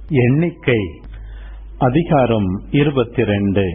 எண்ணிக்கை அதிகாரம் இருபத்தி ரெண்டு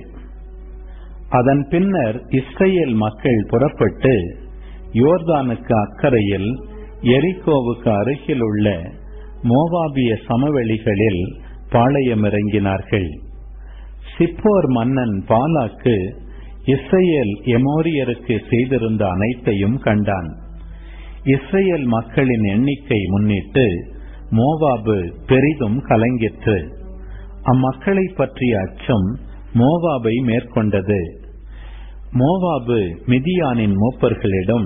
அதன் பின்னர் இஸ்ரேல் மக்கள் புறப்பட்டு யோர்தானுக்கு அக்கறையில் எரிகோவுக்கு அருகில் உள்ள மோவாபிய சமவெளிகளில் பாளையமிறங்கினார்கள் சிப்போர் மன்னன் பாலாக்கு இஸ்ரேல் எமோரியருக்கு செய்திருந்த அனைத்தையும் கண்டான் இஸ்ரேல் மக்களின் எண்ணிக்கை முன்னிட்டு மோவாபு பெரிதும் கலங்கிற்று அம்மக்களை பற்றிய அச்சம் மோவாபை மேற்கொண்டது மோவாபு மிதியானின் மூப்பர்களிடம்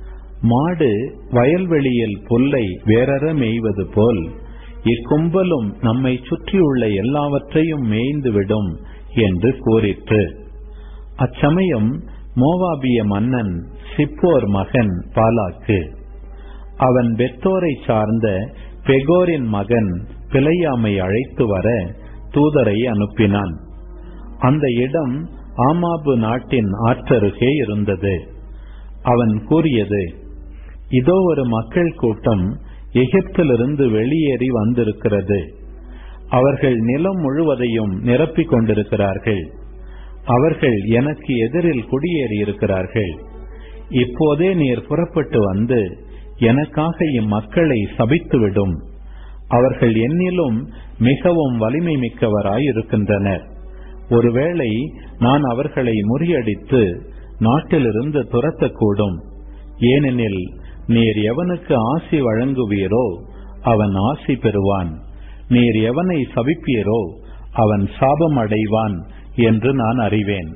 மாடு வயல்வெளியில் புல்லை வேறற மேய்வது போல் இக்கும்பலும் நம்மை சுற்றியுள்ள எல்லாவற்றையும் மேய்ந்துவிடும் என்று கூறிற்று அச்சமயம் மோவாபிய மன்னன் சிப்போர் மகன் பாலாக்கு அவன் பெத்தோரை சார்ந்த பெகோரின் மகன் பிழையாமை அழைத்து வர தூதரை அனுப்பினான் அந்த இடம் ஆமாபு நாட்டின் ஆற்றருகே இருந்தது அவன் கூறியது இதோ ஒரு மக்கள் கூட்டம் எகிப்திலிருந்து வெளியேறி வந்திருக்கிறது அவர்கள் நிலம் முழுவதையும் நிரப்பிக் கொண்டிருக்கிறார்கள் அவர்கள் எனக்கு எதிரில் குடியேறி இருக்கிறார்கள் இப்போதே நீர் புறப்பட்டு வந்து எனக்காக இம்மக்களை சபித்துவிடும் அவர்கள் என்னிலும் மிகவும் வலிமை மிக்கவராய் இருக்கின்றனர் ஒருவேளை நான் அவர்களை முறியடித்து நாட்டிலிருந்து துரத்தக்கூடும் ஏனெனில் நீர் எவனுக்கு ஆசி வழங்குவீரோ அவன் ஆசி பெறுவான் நீர் எவனை சபிப்பீரோ அவன் சாபம் அடைவான் என்று நான் அறிவேன்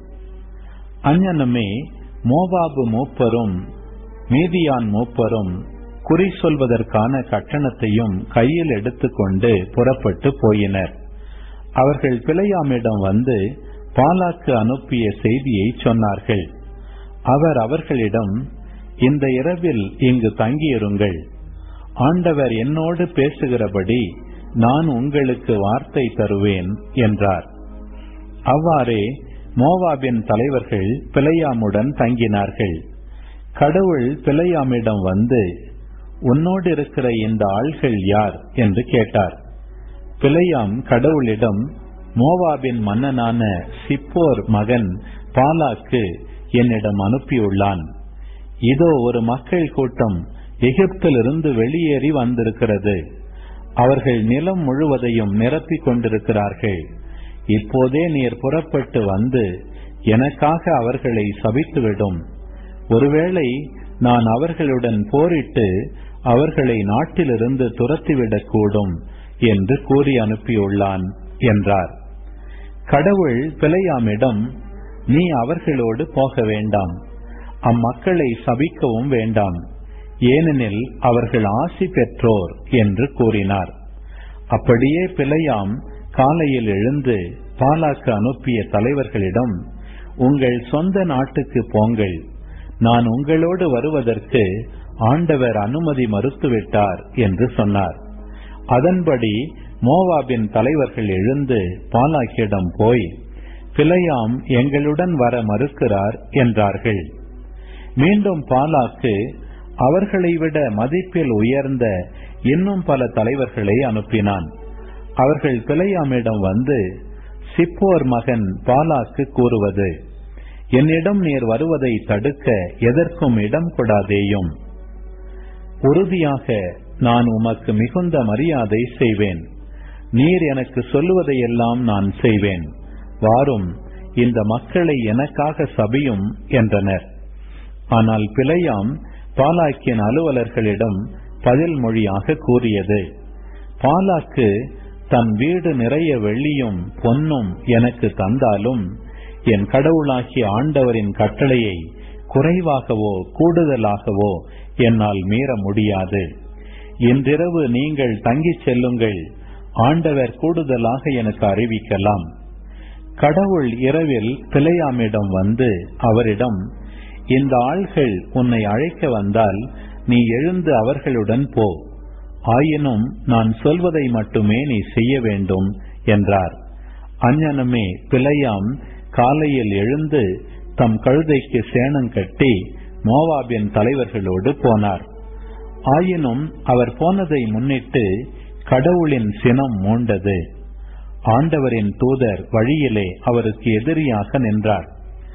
அஞ்ஞனமே மோவாபு மூப்பரும் மீதியான் மூப்பரும் குறி சொல்வதற்கான கட்டணத்தையும் கையில் எடுத்துக்கொண்டு புறப்பட்டு போயினர் அவர்கள் பிழையாமிடம் வந்து பாலாக்கு அனுப்பிய செய்தியை சொன்னார்கள் அவர் அவர்களிடம் இந்த இரவில் இங்கு தங்கியிருங்கள் ஆண்டவர் என்னோடு பேசுகிறபடி நான் உங்களுக்கு வார்த்தை தருவேன் என்றார் அவ்வாறே மோவாபின் தலைவர்கள் பிழையாமுடன் தங்கினார்கள் கடவுள் பிழையாமிடம் வந்து உன்னோடு இருக்கிற இந்த ஆள்கள் யார் என்று கேட்டார் பிழையாம் கடவுளிடம் மோவாபின் மன்னனான சிப்போர் மகன் பாலாக்கு என்னிடம் அனுப்பியுள்ளான் இதோ ஒரு மக்கள் கூட்டம் எகிப்திலிருந்து வெளியேறி வந்திருக்கிறது அவர்கள் நிலம் முழுவதையும் நிரப்பிக் கொண்டிருக்கிறார்கள் இப்போதே நீர் புறப்பட்டு வந்து எனக்காக அவர்களை சபித்துவிடும் ஒருவேளை நான் அவர்களுடன் போரிட்டு அவர்களை நாட்டிலிருந்து துரத்திவிடக்கூடும் என்று கூறி அனுப்பியுள்ளான் என்றார் கடவுள் பிழையாமிடம் நீ அவர்களோடு போக வேண்டாம் அம்மக்களை சபிக்கவும் வேண்டாம் ஏனெனில் அவர்கள் ஆசி பெற்றோர் என்று கூறினார் அப்படியே பிழையாம் காலையில் எழுந்து பாலாக்கு அனுப்பிய தலைவர்களிடம் உங்கள் சொந்த நாட்டுக்கு போங்கள் நான் உங்களோடு வருவதற்கு ஆண்டவர் அனுமதி மறுத்துவிட்டார் என்று சொன்னார் அதன்படி மோவாபின் தலைவர்கள் எழுந்து பாலாக்கிடம் போய் பிழையாம் எங்களுடன் வர மறுக்கிறார் என்றார்கள் மீண்டும் பாலாக்கு அவர்களை விட மதிப்பில் உயர்ந்த இன்னும் பல தலைவர்களை அனுப்பினான் அவர்கள் பிழையாமிடம் வந்து சிப்போர் மகன் பாலாக்கு கூறுவது என்னிடம் நீர் வருவதை தடுக்க எதற்கும் இடம் கொடாதேயும் உறுதியாக நான் உமக்கு மிகுந்த மரியாதை செய்வேன் நீர் எனக்கு சொல்லுவதையெல்லாம் நான் செய்வேன் வாரும் இந்த மக்களை எனக்காக சபியும் என்றனர் ஆனால் பிழையாம் பாலாக்கின் அலுவலர்களிடம் பதில் மொழியாக கூறியது பாலாக்கு தன் வீடு நிறைய வெள்ளியும் பொன்னும் எனக்கு தந்தாலும் என் கடவுளாகிய ஆண்டவரின் கட்டளையை குறைவாகவோ கூடுதலாகவோ என்னால் மீற முடியாது இன்றிரவு நீங்கள் தங்கிச் செல்லுங்கள் ஆண்டவர் கூடுதலாக எனக்கு அறிவிக்கலாம் கடவுள் இரவில் பிழையாமிடம் வந்து அவரிடம் இந்த ஆள்கள் உன்னை அழைக்க வந்தால் நீ எழுந்து அவர்களுடன் போ ஆயினும் நான் சொல்வதை மட்டுமே நீ செய்ய வேண்டும் என்றார் அஞ்ஞனமே பிழையாம் காலையில் எழுந்து தம் கழுதைக்கு சேணம் கட்டி மோவாபின் தலைவர்களோடு போனார் ஆயினும் அவர் போனதை முன்னிட்டு கடவுளின் சினம் மூண்டது ஆண்டவரின் தூதர் வழியிலே அவருக்கு எதிரியாக நின்றார்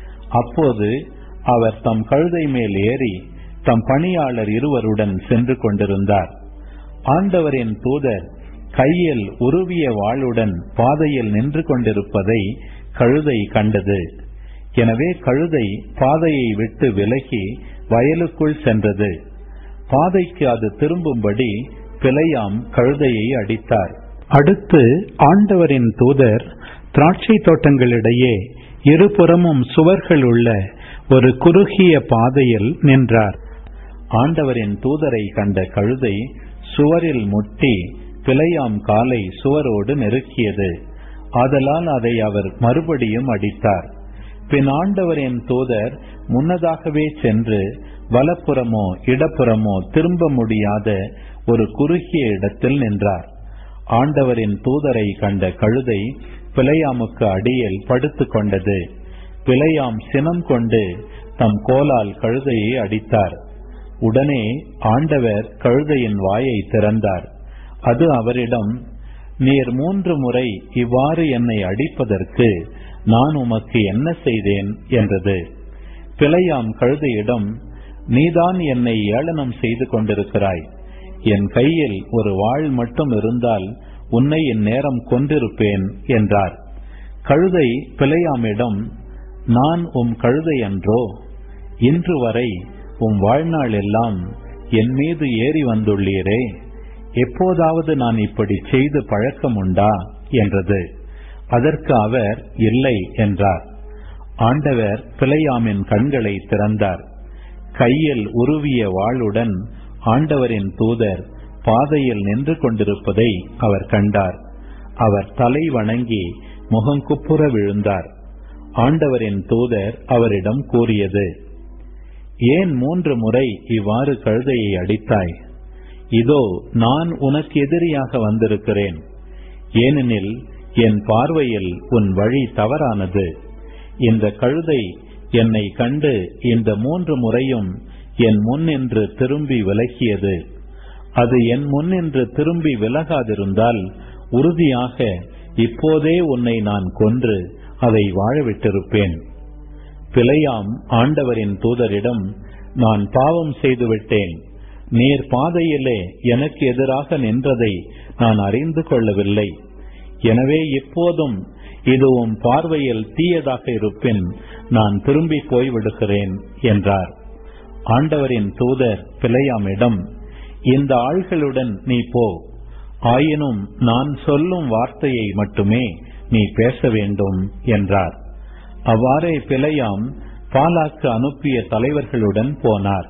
அப்போது அவர் தம் கழுதை மேல் ஏறி தம் பணியாளர் இருவருடன் சென்று கொண்டிருந்தார் ஆண்டவரின் தூதர் கையில் உருவிய வாளுடன் பாதையில் நின்று கொண்டிருப்பதை கழுதை கண்டது எனவே கழுதை பாதையை விட்டு விலகி வயலுக்குள் சென்றது பாதைக்கு அது திரும்பும்படி பிழையாம் கழுதையை அடித்தார் அடுத்து ஆண்டவரின் தூதர் திராட்சை தோட்டங்களிடையே இருபுறமும் சுவர்கள் உள்ள ஒரு குறுகிய பாதையில் நின்றார் ஆண்டவரின் தூதரை கண்ட கழுதை சுவரில் முட்டி பிழையாம் காலை சுவரோடு நெருக்கியது ஆதலால் அதை அவர் மறுபடியும் அடித்தார் பின் ஆண்டவரின் தூதர் முன்னதாகவே சென்று வலப்புறமோ இடப்புறமோ திரும்ப முடியாத ஒரு குறுகிய இடத்தில் நின்றார் ஆண்டவரின் தூதரை கண்ட கழுதை பிழையாமுக்கு அடியில் படுத்துக் கொண்டது பிழையாம் சினம் கொண்டு தம் கோலால் கழுதையை அடித்தார் உடனே ஆண்டவர் கழுதையின் வாயை திறந்தார் அது அவரிடம் நீர் மூன்று முறை இவ்வாறு என்னை அடிப்பதற்கு நான் உமக்கு என்ன செய்தேன் என்றது பிழையாம் கழுதையிடம் நீதான் என்னை ஏளனம் செய்து கொண்டிருக்கிறாய் என் கையில் ஒரு வாழ் மட்டும் இருந்தால் உன்னை இந்நேரம் கொன்றிருப்பேன் என்றார் கழுதை பிழையாமிடம் நான் உம் கழுதை அன்றோ இன்று வரை உம் வாழ்நாள் எல்லாம் என் மீது ஏறி வந்துள்ளீரே எப்போதாவது நான் இப்படி செய்து பழக்கம் உண்டா என்றது அதற்கு அவர் இல்லை என்றார் ஆண்டவர் பிழையாமின் கண்களை திறந்தார் கையில் உருவிய வாளுடன் ஆண்டவரின் தூதர் பாதையில் நின்று கொண்டிருப்பதை அவர் கண்டார் அவர் தலை வணங்கி முகங்குப்புற விழுந்தார் ஆண்டவரின் தூதர் அவரிடம் கூறியது ஏன் மூன்று முறை இவ்வாறு கழுதையை அடித்தாய் இதோ நான் உனக்கு எதிரியாக வந்திருக்கிறேன் ஏனெனில் என் பார்வையில் உன் வழி தவறானது இந்த கழுதை என்னை கண்டு இந்த மூன்று முறையும் என் முன்னின்று திரும்பி விலகியது அது என் முன்னின்று திரும்பி விலகாதிருந்தால் உறுதியாக இப்போதே உன்னை நான் கொன்று அதை வாழவிட்டிருப்பேன் பிழையாம் ஆண்டவரின் தூதரிடம் நான் பாவம் செய்துவிட்டேன் நீர் பாதையிலே எனக்கு எதிராக நின்றதை நான் அறிந்து கொள்ளவில்லை எனவே இப்போதும் இது உம் பார்வையில் தீயதாக இருப்பின் நான் திரும்பி போய்விடுகிறேன் என்றார் ஆண்டவரின் தூதர் பிழையாமிடம் இந்த ஆள்களுடன் நீ போ ஆயினும் நான் சொல்லும் வார்த்தையை மட்டுமே நீ பேச வேண்டும் என்றார் அவ்வாறே பிழையாம் பாலாக்கு அனுப்பிய தலைவர்களுடன் போனார்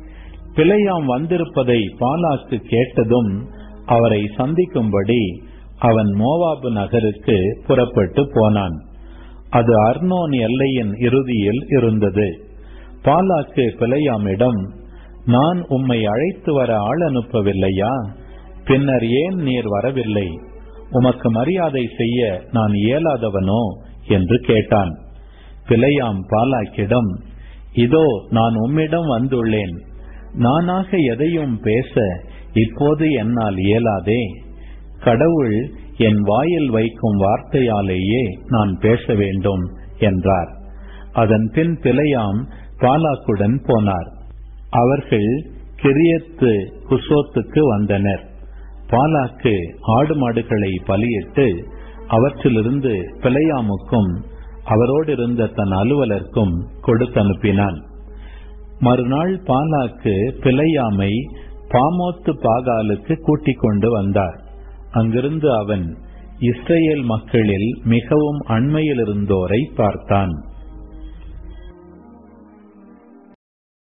பிழையாம் வந்திருப்பதை பாலாக்கு கேட்டதும் அவரை சந்திக்கும்படி அவன் மோவாபு நகருக்கு புறப்பட்டு போனான் அது அர்னோன் எல்லையின் இறுதியில் இருந்தது பாலாக்கு பிழையாமிடம் நான் உம்மை அழைத்து வர ஆள் அனுப்பவில்லையா பின்னர் ஏன் நீர் வரவில்லை உமக்கு மரியாதை செய்ய நான் இயலாதவனோ என்று கேட்டான் பிழையாம் பாலாக்கிடம் இதோ நான் உம்மிடம் வந்துள்ளேன் நானாக எதையும் பேச இப்போது என்னால் இயலாதே கடவுள் என் வாயில் வைக்கும் வார்த்தையாலேயே நான் பேச வேண்டும் என்றார் அதன் பின் பிழையாம் பாலாக்குடன் போனார் அவர்கள் கிரியத்து குசோத்துக்கு வந்தனர் பாலாக்கு ஆடு மாடுகளை பலியிட்டு அவற்றிலிருந்து பிழையாமுக்கும் அவரோடு இருந்த தன் அலுவலர்க்கும் கொடுத்தனுப்பினான் மறுநாள் பாலாக்கு பிழையாமை பாமோத்து பாகாலுக்கு கூட்டிக் கொண்டு வந்தார் அங்கிருந்து அவன் இஸ்ரேல் மக்களில் மிகவும் அண்மையில் இருந்தோரை பார்த்தான்